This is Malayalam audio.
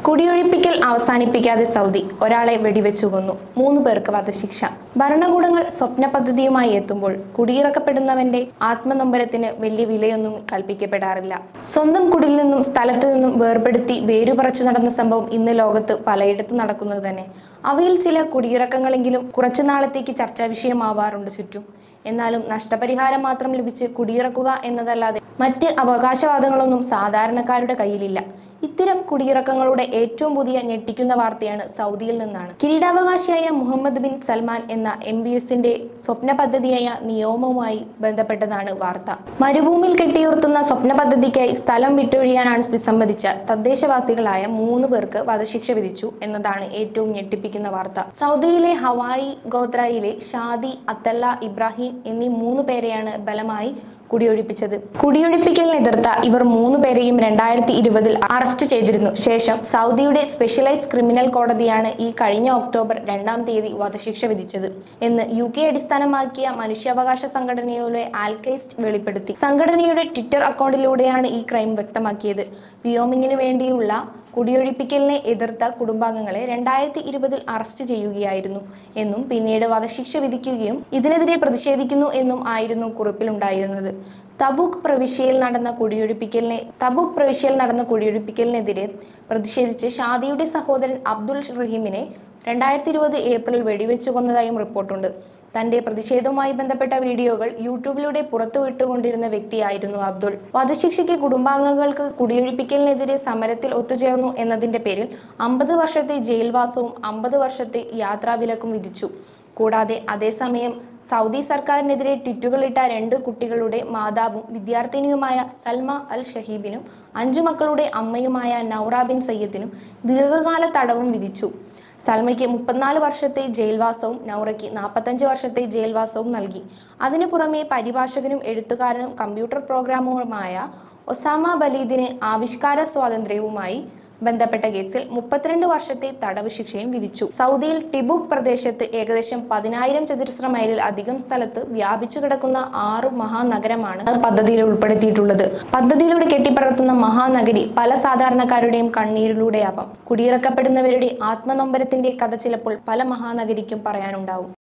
കുടിയൊഴിപ്പിക്കൽ അവസാനിപ്പിക്കാതെ സൗദി ഒരാളെ വെടിവെച്ചു കൊന്നു മൂന്ന് പേർക്ക് വധശിക്ഷ ഭരണകൂടങ്ങൾ സ്വപ്ന പദ്ധതിയുമായി എത്തുമ്പോൾ കുടിയിറക്കപ്പെടുന്നവന്റെ ആത്മനൊമ്പരത്തിന് വലിയ വിലയൊന്നും കൽപ്പിക്കപ്പെടാറില്ല സ്വന്തം കുടിൽ നിന്നും സ്ഥലത്തു നിന്നും വേർപെടുത്തി വേരുപറച്ചു നടന്ന സംഭവം ഇന്ന് ലോകത്ത് പലയിടത്തും നടക്കുന്നത് തന്നെ അവയിൽ ചില കുടിയിറക്കങ്ങളെങ്കിലും കുറച്ചു നാളത്തേക്ക് ചർച്ചാ വിഷയമാവാറുണ്ട് ചുറ്റും എന്നാലും നഷ്ടപരിഹാരം മാത്രം ലഭിച്ച് കുടിയിറക്കുക എന്നതല്ലാതെ മറ്റ് അവകാശവാദങ്ങളൊന്നും സാധാരണക്കാരുടെ കയ്യിലില്ല ഇത്തരം കുടിയിറക്കങ്ങളുടെ ഏറ്റവും പുതിയ ഞെട്ടിക്കുന്ന വാർത്തയാണ് സൗദിയിൽ നിന്നാണ് കിരീടാവകാശിയായ മുഹമ്മദ് ബിൻ സൽമാൻ എന്ന എം ബി എസിന്റെ സ്വപ്ന പദ്ധതിയായ നിയോമവുമായി ബന്ധപ്പെട്ടതാണ് വാർത്ത മരുഭൂമിയിൽ കെട്ടിയുർത്തുന്ന സ്വപ്ന പദ്ധതിക്കായി സ്ഥലം വിട്ടൊഴിയാനാണ് വിസമ്മതിച്ച തദ്ദേശവാസികളായ മൂന്ന് പേർക്ക് വധശിക്ഷ വിധിച്ചു എന്നതാണ് ഏറ്റവും ഞെട്ടിപ്പിക്കുന്ന വാർത്ത സൗദിയിലെ ഹവായി ഗോത്രയിലെ ഷാദി അത്തല്ല ഇബ്രാഹിം എന്നീ മൂന്ന് പേരെയാണ് ബലമായി കുടിയൊഴിപ്പിച്ചത് കുടിയൊഴിപ്പിക്കലിനെ എതിർത്ത ഇവർ മൂന്ന് പേരെയും രണ്ടായിരത്തി ഇരുപതിൽ അറസ്റ്റ് ചെയ്തിരുന്നു ശേഷം സൗദിയുടെ സ്പെഷ്യലൈസ് ക്രിമിനൽ കോടതിയാണ് ഈ കഴിഞ്ഞ ഒക്ടോബർ രണ്ടാം തീയതി വധശിക്ഷ വിധിച്ചത് എന്ന് യു കെ അടിസ്ഥാനമാക്കിയ മനുഷ്യാവകാശ സംഘടനയുടെ ആൽക്കൈസ്റ്റ് വെളിപ്പെടുത്തി സംഘടനയുടെ ട്വിറ്റർ അക്കൗണ്ടിലൂടെയാണ് ഈ ക്രൈം വ്യക്തമാക്കിയത് വിയോമിങ്ങിന് വേണ്ടിയുള്ള കുടിയൊഴിപ്പിക്കലിനെ എതിർത്ത കുടുംബാംഗങ്ങളെ രണ്ടായിരത്തി ഇരുപതിൽ അറസ്റ്റ് ചെയ്യുകയായിരുന്നു എന്നും പിന്നീട് വധശിക്ഷ വിധിക്കുകയും ഇതിനെതിരെ പ്രതിഷേധിക്കുന്നു എന്നും ആയിരുന്നു കുറിപ്പിലുണ്ടായിരുന്നത് തബൂക്ക് പ്രവിശ്യയിൽ നടന്ന കുടിയൊഴിപ്പിക്കലിനെ തബൂക്ക് പ്രവിശ്യയിൽ നടന്ന കുടിയൊഴിപ്പിക്കലിനെതിരെ പ്രതിഷേധിച്ച് ഷാദിയുടെ സഹോദരൻ അബ്ദുൾ റഹീമിനെ രണ്ടായിരത്തി ഇരുപത് ഏപ്രിൽ വെടിവെച്ചു കൊന്നതായും റിപ്പോർട്ടുണ്ട് തന്റെ പ്രതിഷേധവുമായി ബന്ധപ്പെട്ട വീഡിയോകൾ യൂട്യൂബിലൂടെ പുറത്തുവിട്ടുകൊണ്ടിരുന്ന വ്യക്തിയായിരുന്നു അബ്ദുൾ വധശിക്ഷയ്ക്ക് കുടുംബാംഗങ്ങൾക്ക് കുടിയൊഴിപ്പിക്കലിനെതിരെ സമരത്തിൽ ഒത്തുചേർന്നു എന്നതിന്റെ പേരിൽ അമ്പത് വർഷത്തെ ജയിൽവാസവും അമ്പത് വർഷത്തെ യാത്രാവിലക്കും വിധിച്ചു കൂടാതെ അതേസമയം സൗദി സർക്കാരിനെതിരെ ട്വിറ്റുകളിട്ട രണ്ട് കുട്ടികളുടെ മാതാവും വിദ്യാർത്ഥിനിയുമായ സൽമ അൽ ഷഹീബിനും അഞ്ചു മക്കളുടെ അമ്മയുമായ നൗറ ബിൻ സയ്യദിനും ദീർഘകാല തടവും വിധിച്ചു സൽമയ്ക്ക് മുപ്പത്തിനാല് വർഷത്തെ ജയിൽവാസവും നൗറയ്ക്ക് നാൽപ്പത്തഞ്ച് വർഷത്തെ ജയിൽവാസവും നൽകി അതിനു പുറമെ പരിഭാഷകനും എഴുത്തുകാരനും കമ്പ്യൂട്ടർ പ്രോഗ്രാമറുമായ ഒസാമ ബലീദിന് ആവിഷ്കാര സ്വാതന്ത്ര്യവുമായി ബന്ധപ്പെട്ട കേസിൽ മുപ്പത്തിരണ്ട് വർഷത്തെ തടവ് ശിക്ഷയും വിധിച്ചു സൗദിയിൽ ടിബുക് പ്രദേശത്ത് ഏകദേശം പതിനായിരം ചതുരശ്ര മൈലിൽ അധികം സ്ഥലത്ത് വ്യാപിച്ചു കിടക്കുന്ന ആറ് മഹാനഗരമാണ് പദ്ധതിയിൽ ഉൾപ്പെടുത്തിയിട്ടുള്ളത് പദ്ധതിയിലൂടെ കെട്ടിപ്പടർത്തുന്ന മഹാനഗരി പല സാധാരണക്കാരുടെയും കണ്ണീരിലൂടെയാവാം കുടിയിറക്കപ്പെടുന്നവരുടെ ആത്മനൊമ്പരത്തിന്റെ കഥ ചിലപ്പോൾ പല മഹാനഗരിക്കും പറയാനുണ്ടാവും